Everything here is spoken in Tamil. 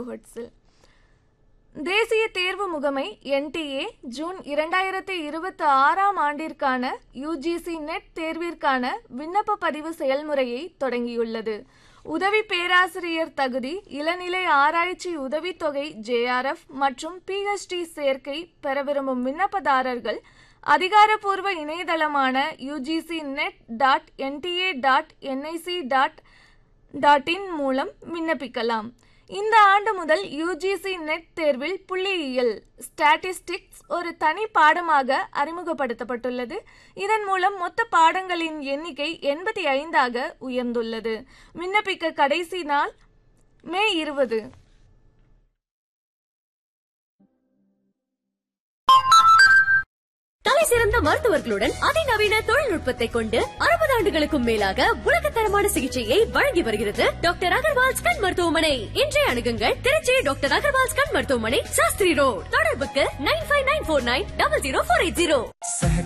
கிலோஹெட்ஸில் தேசிய தேர்வு முகமை என்டிஏ ஜூன் இரண்டாயிரத்தி இருபத்தி ஆறாம் ஆண்டிற்கான யுஜிசி நெட் தேர்விற்கான விண்ணப்ப பதிவு செயல்முறையை தொடங்கியுள்ளது உதவி பேராசிரியர் தகுதி இளநிலை ஆராய்ச்சி உதவித்தொகை ஜேஆர்எஃப் மற்றும் பிஹெச்டி சேர்க்கை பெற விரும்பும் விண்ணப்பதாரர்கள் அதிகாரப்பூர்வ இணையதளமான UGC NET dot NTA dot NIC dot dot in மூலம் விண்ணப்பிக்கலாம் இந்த ஆண்டு முதல் யுஜிசி நெட் தேர்வில் புள்ளியியல் ஸ்டாட்டிஸ்டிக்ஸ் ஒரு தனி பாடமாக அறிமுகப்படுத்தப்பட்டுள்ளது இதன் மூலம் மொத்த பாடங்களின் எண்ணிக்கை எண்பத்தி ஐந்தாக உயர்ந்துள்ளது விண்ணப்பிக்க கடைசி நாள் மே இருபது தலை சிறந்த மருத்துவர்களுடன் அதிநவீன தொழில்நுட்பத்தை கொண்டு அறுபது ஆண்டுகளுக்கும் மேலாக உலகத்தரமான சிகிச்சையை வழங்கி வருகிறது டாக்டர் அகர்வால்ஸ் கண் மருத்துவமனை இன்றைய அணுகுங்கள் திருச்சி டாக்டர் அகர்வால்ஸ் கண் மருத்துவமனை சாஸ்திரி ரோட் தொடர்புக்கு nine five nine four nine double zero four eight zero